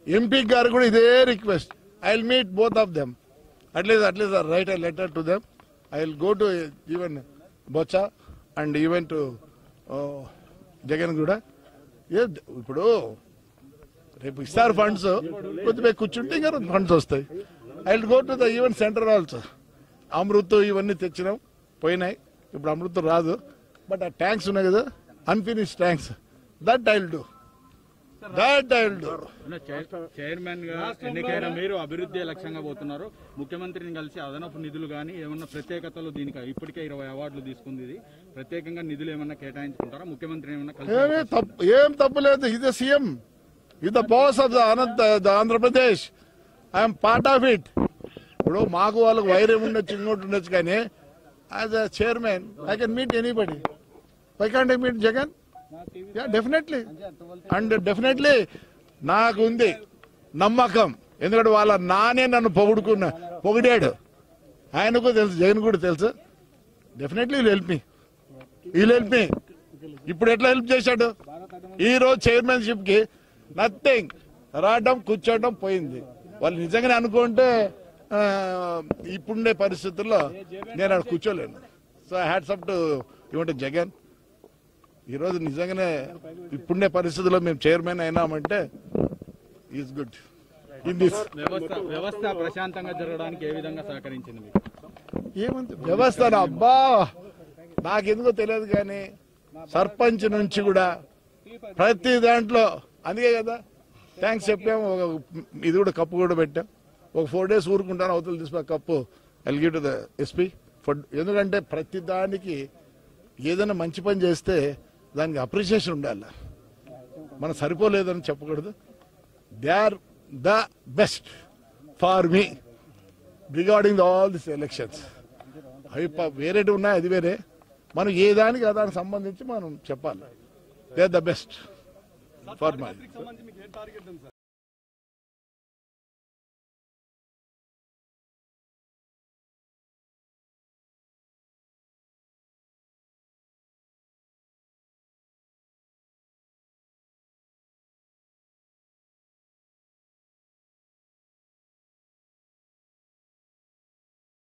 MP గారు కూడా ఇదే request I will meet both of them at least at least right I letter to them I will go to even Botcha and even to Jagan కూడా ఏ ఇప్పుడు రేపు ఇస్తారు ఫండ్స్ కొద్దిగా కూర్చుంటే ఇంకా ఫండ్స్ వస్తాయి I will go to the even centre also Amrut ఇవన్నీ తెచ్చినాం పోయినాయి ఇప్పుడు అమృత్ రాదు బట్ ఆ ట్యాంక్స్ ఉన్నాయి కదా unfinish tanks that I will do that I will do chairman గా ఎన్నికైన మీరు అభివృద్ధి లక్ష్యంగా పోతున్నారు ముఖ్యమంత్రిని కలిసి అదనపు నిధులు కానీ ఏమన్నా ప్రత్యేకతలు దీనికి ఇప్పటికే ఇరవై అవార్డులు తీసుకుంది ఇది ప్రత్యేకంగా నిధులు ఏమన్నా కేటాయించుకుంటారా ముఖ్యమంత్రిని ఏమన్నా ఏమీ కలిసి తప్పు ఏం తప్పు లేదు ఇది సీఎం ఇది the boss of the Anantha the Andhra Pradesh I'm part of it ఇప్పుడు మాకు వాళ్ళకు వైరం ఉండొచ్చు ఇంకోటి ఉండొచ్చు కానీ as a chairman I can meet anybody why can't I meet Jagan yeah definitely and definitely నాకు ఉంది నమ్మకం ఎందుకంటే వాళ్ళ నానే నన్ను పొగుడుకున్న పొగిడాడు ఆయనకు తెలుసు జగన్ కూడా తెలుసు డెఫినెట్లీ హెల్ప్ మీ వీళ్ళు హెల్ప్ మీ ఇప్పుడు ఎట్లా హెల్ప్ చేశాడు ఈ రోజు చైర్మన్షిప్ కి నథింగ్ రావడం కూర్చోవడం పోయింది వాళ్ళు నిజంగానే అనుకుంటే ఆ, ఇప్పుడుండే పరిస్థితుల్లో నేను అక్కడ కూర్చోలేను సో హ్యాట్స్ అప్ టు ఇవ్వండి జగన్ ఈరోజు నిజంగానే ఇప్పుడుండే పరిస్థితుల్లో మేము చైర్మన్ అయినామంటే ఈజ్ గుడ్ ఇన్ దిస్ వ్యవస్థ వ్యవస్థ ప్రశాంతంగా జరగడానికి ఏ విధంగా సహకరించింది మీకు ఏముంది వ్యవస్థ అబ్బా నాకెందుకో తెలియదు కానీ సర్పంచ్ నుంచి కూడా ప్రతి దాంట్లో అందుకే కదా థ్యాంక్స్ చెప్పాము ఒక ఇది కూడా కప్పు కూడా పెట్టాం ఒక ఫోర్ డేస్ ఊరుకుంటాను అవతల తీసుకున్న కప్పు ఎల్గి టు ద ఎస్పీ ఫర్ ఎందుకంటే ప్రతి దానికి ఏదైనా మంచి పని చేస్తే దానికి అప్రిషియేషన్ ఉండాలి మనం సరిపోలేదని చెప్పకూడదు they are the best for me regarding all this elections అవి ప- వేరేటి ఉన్నాయి అది వేరే మనం ఏ దానికి ఆ దానికి సంబంధించి మనం చెప్పాలి they the best for my